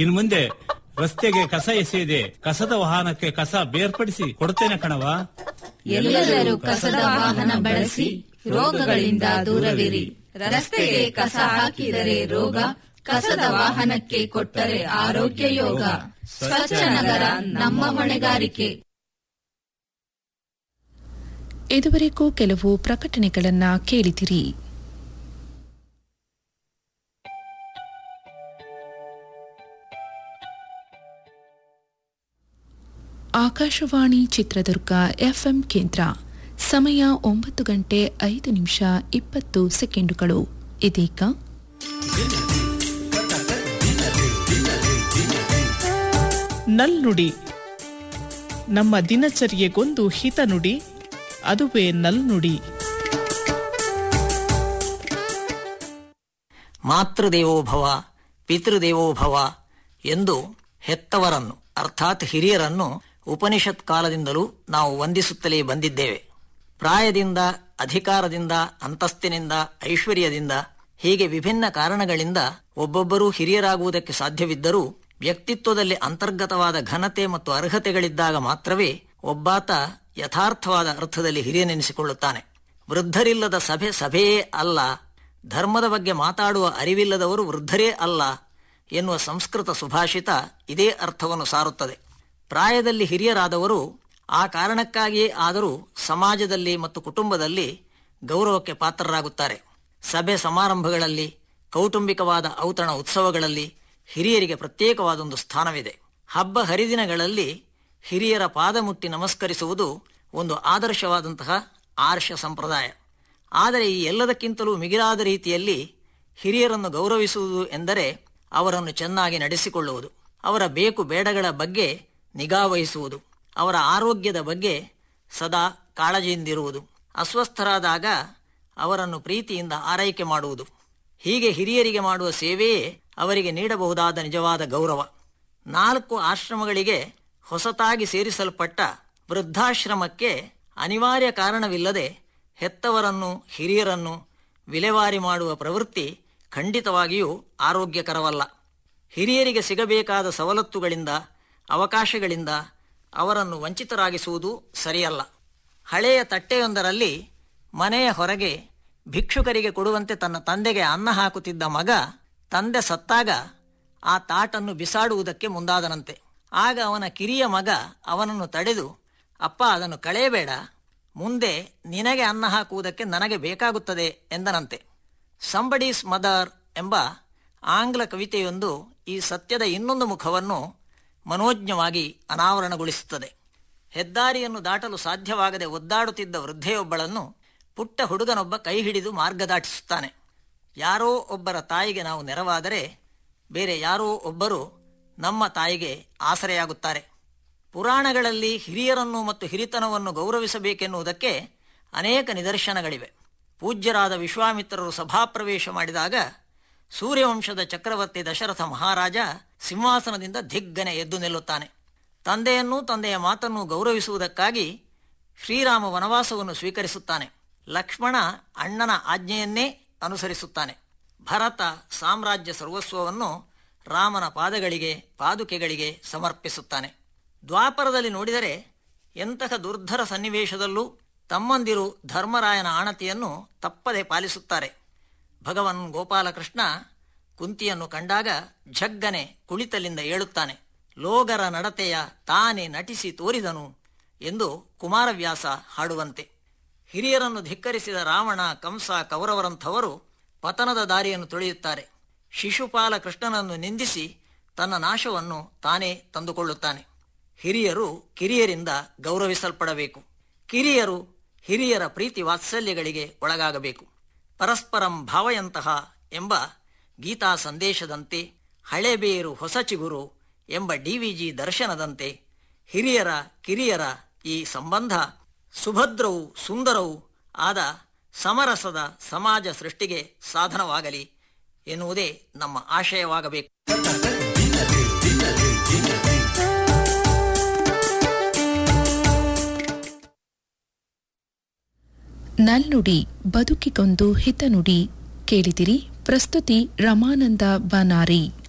ಇನ್ ಮುಂದೆ ರಸ್ತೆಗೆ ಕಸ ಎಸೆಯದೆ ಕಸದ ವಾಹನಕ್ಕೆ ಕಸ ಬೇರ್ಪಡಿಸಿ ಕೊಡ್ತೇನೆ ಕಣವ ಎಲ್ಲರೂ ಕಸದ ವಾಹನ ಬಳಸಿ ರೋಗಗಳಿಂದ ದೂರವಿರಿ ರಸ್ತೆಗೆ ಕಸ ಹಾಕಿದರೆ ರೋಗ ಕಸದ ವಾಹನಕ್ಕೆ ಕೊಟ್ಟರೆ ಆರೋಗ್ಯ ಯೋಗ ಸ್ವಚ್ಛ ನಗರ ನಮ್ಮ ಹೊಣೆಗಾರಿಕೆ ಇದುವರೆಗೂ ಕೆಲವು ಪ್ರಕಟಣೆಗಳನ್ನ ಕೇಳಿದಿರಿ ಆಕಾಶವಾಣಿ ಚಿತ್ರದುರ್ಗ ಎಫ್ಎಂ ಕೇಂದ್ರ ಸಮಯ ಒಂಬತ್ತು ಗಂಟೆ ಐದು ನಿಮಿಷ ಇಪ್ಪತ್ತು ಸೆಕೆಂಡುಗಳು ಇದೀಗ ನಲ್ನುಡಿ ನಮ್ಮ ದಿನಚರ್ಯೆಗೊಂದು ಹಿತನುಡಿ ಅದುವೇ ನಲ್ನುಡಿ ಮಾತೃದೇವೋಭವ ಪಿತೃದೇವೋಭವ ಎಂದು ಹೆತ್ತವರನ್ನು ಅರ್ಥಾತ್ ಹಿರಿಯರನ್ನು ಉಪನಿಷತ್ ಕಾಲದಿಂದಲೂ ನಾವು ವಂದಿಸುತ್ತಲೇ ಬಂದಿದ್ದೇವೆ ಪ್ರಾಯದಿಂದ ಅಧಿಕಾರದಿಂದ ಅಂತಸ್ತಿನಿಂದ ಐಶ್ವರ್ಯದಿಂದ ಹೀಗೆ ವಿಭಿನ್ನ ಕಾರಣಗಳಿಂದ ಒಬ್ಬೊಬ್ಬರೂ ಹಿರಿಯರಾಗುವುದಕ್ಕೆ ಸಾಧ್ಯವಿದ್ದರೂ ವ್ಯಕ್ತಿತ್ವದಲ್ಲಿ ಅಂತರ್ಗತವಾದ ಘನತೆ ಮತ್ತು ಅರ್ಹತೆಗಳಿದ್ದಾಗ ಮಾತ್ರವೇ ಒಬ್ಬಾತ ಯಥಾರ್ಥವಾದ ಅರ್ಥದಲ್ಲಿ ಹಿರಿಯನೆನಿಸಿಕೊಳ್ಳುತ್ತಾನೆ ವೃದ್ಧರಿಲ್ಲದ ಸಭೆ ಸಭೆಯೇ ಅಲ್ಲ ಧರ್ಮದ ಬಗ್ಗೆ ಮಾತಾಡುವ ಅರಿವಿಲ್ಲದವರು ವೃದ್ಧರೇ ಅಲ್ಲ ಎನ್ನುವ ಸಂಸ್ಕೃತ ಸುಭಾಷಿತ ಇದೇ ಅರ್ಥವನ್ನು ಸಾರುತ್ತದೆ ಪ್ರಾಯದಲ್ಲಿ ಹಿರಿಯರಾದವರು ಆ ಕಾರಣಕ್ಕಾಗಿಯೇ ಆದರೂ ಸಮಾಜದಲ್ಲಿ ಮತ್ತು ಕುಟುಂಬದಲ್ಲಿ ಗೌರವಕ್ಕೆ ಪಾತ್ರರಾಗುತ್ತಾರೆ ಸಭೆ ಸಮಾರಂಭಗಳಲ್ಲಿ ಕೌಟುಂಬಿಕವಾದ ಔತಣ ಉತ್ಸವಗಳಲ್ಲಿ ಹಿರಿಯರಿಗೆ ಪ್ರತ್ಯೇಕವಾದೊಂದು ಸ್ಥಾನವಿದೆ ಹಬ್ಬ ಹರಿದಿನಗಳಲ್ಲಿ ಹಿರಿಯರ ಪಾದ ಮುಟ್ಟಿ ನಮಸ್ಕರಿಸುವುದು ಒಂದು ಆದರ್ಶವಾದಂತಹ ಆರ್ಷ ಸಂಪ್ರದಾಯ ಆದರೆ ಈ ಎಲ್ಲದಕ್ಕಿಂತಲೂ ಮಿಗಿಲಾದ ರೀತಿಯಲ್ಲಿ ಹಿರಿಯರನ್ನು ಗೌರವಿಸುವುದು ಎಂದರೆ ಅವರನ್ನು ಚೆನ್ನಾಗಿ ನಡೆಸಿಕೊಳ್ಳುವುದು ಅವರ ಬೇಕು ಬೇಡಗಳ ಬಗ್ಗೆ ನಿಗಾವಹಿಸುವುದು ಅವರ ಆರೋಗ್ಯದ ಬಗ್ಗೆ ಸದಾ ಕಾಳಜಿಯಿಂದಿರುವುದು ಅಸ್ವಸ್ಥರಾದಾಗ ಅವರನ್ನು ಪ್ರೀತಿಯಿಂದ ಆರೈಕೆ ಮಾಡುವುದು ಹೀಗೆ ಹಿರಿಯರಿಗೆ ಮಾಡುವ ಸೇವೆಯೇ ಅವರಿಗೆ ನೀಡಬಹುದಾದ ನಿಜವಾದ ಗೌರವ ನಾಲ್ಕು ಆಶ್ರಮಗಳಿಗೆ ಹೊಸತಾಗಿ ಸೇರಿಸಲ್ಪಟ್ಟ ವೃದ್ಧಾಶ್ರಮಕ್ಕೆ ಅನಿವಾರ್ಯ ಕಾರಣವಿಲ್ಲದೆ ಹೆತ್ತವರನ್ನು ಹಿರಿಯರನ್ನು ವಿಲೇವಾರಿ ಮಾಡುವ ಪ್ರವೃತ್ತಿ ಖಂಡಿತವಾಗಿಯೂ ಆರೋಗ್ಯಕರವಲ್ಲ ಹಿರಿಯರಿಗೆ ಸಿಗಬೇಕಾದ ಸವಲತ್ತುಗಳಿಂದ ಅವಕಾಶಗಳಿಂದ ಅವರನ್ನು ವಂಚಿತರಾಗಿಸುವುದು ಸರಿಯಲ್ಲ ಹಳೆಯ ತಟ್ಟೆಯೊಂದರಲ್ಲಿ ಮನೆಯ ಹೊರಗೆ ಭಿಕ್ಷುಕರಿಗೆ ಕೊಡುವಂತೆ ತನ್ನ ತಂದೆಗೆ ಅನ್ನ ಹಾಕುತ್ತಿದ್ದ ಮಗ ತಂದೆ ಸತ್ತಾಗ ಆ ತಾಟನ್ನು ಬಿಸಾಡುವುದಕ್ಕೆ ಮುಂದಾದನಂತೆ ಆಗ ಅವನ ಕಿರಿಯ ಮಗ ಅವನನ್ನು ತಡೆದು ಅಪ್ಪ ಅದನ್ನು ಕಳೆಯಬೇಡ ಮುಂದೆ ನಿನಗೆ ಅನ್ನ ಹಾಕುವುದಕ್ಕೆ ನನಗೆ ಬೇಕಾಗುತ್ತದೆ ಎಂದನಂತೆ ಸಂಬಡೀಸ್ ಮದರ್ ಎಂಬ ಆಂಗ್ಲ ಕವಿತೆಯೊಂದು ಈ ಸತ್ಯದ ಇನ್ನೊಂದು ಮುಖವನ್ನು ಮನೋಜ್ಞವಾಗಿ ಅನಾವರಣಗೊಳಿಸುತ್ತದೆ ಹೆದ್ದಾರಿಯನ್ನು ದಾಟಲು ಸಾಧ್ಯವಾಗದೆ ಒದ್ದಾಡುತ್ತಿದ್ದ ವೃದ್ಧೆಯೊಬ್ಬಳನ್ನು ಪುಟ್ಟ ಹುಡುಗನೊಬ್ಬ ಕೈ ಹಿಡಿದು ಮಾರ್ಗ ದಾಟಿಸುತ್ತಾನೆ ಯಾರೋ ಒಬ್ಬರ ತಾಯಿಗೆ ನಾವು ನೆರವಾದರೆ ಬೇರೆ ಯಾರೋ ಒಬ್ಬರು ನಮ್ಮ ತಾಯಿಗೆ ಆಸರೆಯಾಗುತ್ತಾರೆ ಪುರಾಣಗಳಲ್ಲಿ ಹಿರಿಯರನ್ನು ಮತ್ತು ಹಿರಿತನವನ್ನು ಗೌರವಿಸಬೇಕೆನ್ನುವುದಕ್ಕೆ ಅನೇಕ ನಿದರ್ಶನಗಳಿವೆ ಪೂಜ್ಯರಾದ ವಿಶ್ವಾಮಿತ್ರರು ಸಭಾಪ್ರವೇಶ ಮಾಡಿದಾಗ ಸೂರ್ಯವಂಶದ ಚಕ್ರವರ್ತಿ ದಶರಥ ಮಹಾರಾಜ ಸಿಂಹಾಸನದಿಂದ ದಿಗ್ಗನೆ ಎದ್ದು ನಿಲ್ಲುತ್ತಾನೆ ತಂದೆಯನ್ನೂ ತಂದೆಯ ಮಾತನ್ನು ಗೌರವಿಸುವುದಕ್ಕಾಗಿ ಶ್ರೀರಾಮ ವನವಾಸವನ್ನು ಸ್ವೀಕರಿಸುತ್ತಾನೆ ಲಕ್ಷ್ಮಣ ಅಣ್ಣನ ಆಜ್ಞೆಯನ್ನೇ ಅನುಸರಿಸುತ್ತಾನೆ ಭರತ ಸಾಮ್ರಾಜ್ಯ ಸರ್ವಸ್ವವನ್ನು ರಾಮನ ಪಾದಗಳಿಗೆ ಪಾದುಕೆಗಳಿಗೆ ಸಮರ್ಪಿಸುತ್ತಾನೆ ದ್ವಾಪರದಲ್ಲಿ ನೋಡಿದರೆ ಎಂತಹ ದುರ್ಧರ ಸನ್ನಿವೇಶದಲ್ಲೂ ತಮ್ಮಂದಿರು ಧರ್ಮರಾಯನ ಆಣತಿಯನ್ನು ತಪ್ಪದೆ ಪಾಲಿಸುತ್ತಾರೆ ಭಗವನ್ ಗೋಪಾಲಕೃಷ್ಣ ಕುಂತಿಯನ್ನು ಕಂಡಾಗ ಝಗ್ಗನೆ ಕುಳಿತಲಿಂದ ಏಳುತ್ತಾನೆ ಲೋಗರ ನಡತೆಯ ತಾನೇ ನಟಿಸಿ ತೋರಿದನು ಎಂದು ಕುಮಾರವ್ಯಾಸ ಹಾಡುವಂತೆ ಹಿರಿಯರನ್ನು ಧಿಕ್ಕರಿಸಿದ ರಾವಣ ಕಂಸ ಕೌರವರಂಥವರು ಪತನದ ದಾರಿಯನ್ನು ತುಳಿಯುತ್ತಾರೆ ಶಿಶುಪಾಲ ಕೃಷ್ಣನನ್ನು ನಿಂದಿಸಿ ತನ್ನ ನಾಶವನ್ನು ತಾನೇ ತಂದುಕೊಳ್ಳುತ್ತಾನೆ ಹಿರಿಯರು ಕಿರಿಯರಿಂದ ಗೌರವಿಸಲ್ಪಡಬೇಕು ಕಿರಿಯರು ಹಿರಿಯರ ಪ್ರೀತಿ ವಾತ್ಸಲ್ಯಗಳಿಗೆ ಒಳಗಾಗಬೇಕು ಪರಸ್ಪರಂ ಭಾವಯಂತಹ ಎಂಬ ಗೀತಾ ಸಂದೇಶದಂತೆ ಹಳೆಬೇರು ಹೊಸ ಚಿಗುರು ಎಂಬ ಡಿವಿಜಿ ದರ್ಶನದಂತೆ ಹಿರಿಯರ ಕಿರಿಯರ ಈ ಸಂಬಂಧ ಸುಭದ್ರವೂ ಸುಂದರವೂ ಆದ ಸಮರಸದ ಸಮಾಜ ಸೃಷ್ಟಿಗೆ ಸಾಧನವಾಗಲಿ ಎನ್ನುವುದೇ ನಮ್ಮ ಆಶಯವಾಗಬೇಕು ನಲ್ನುಡಿ ಬದುಕಿಗೊಂದು ಹಿತನುಡಿ ಕೇಳಿದಿರಿ ಪ್ರಸ್ತುತಿ ರಮಾನಂದ ಬನಾರಿ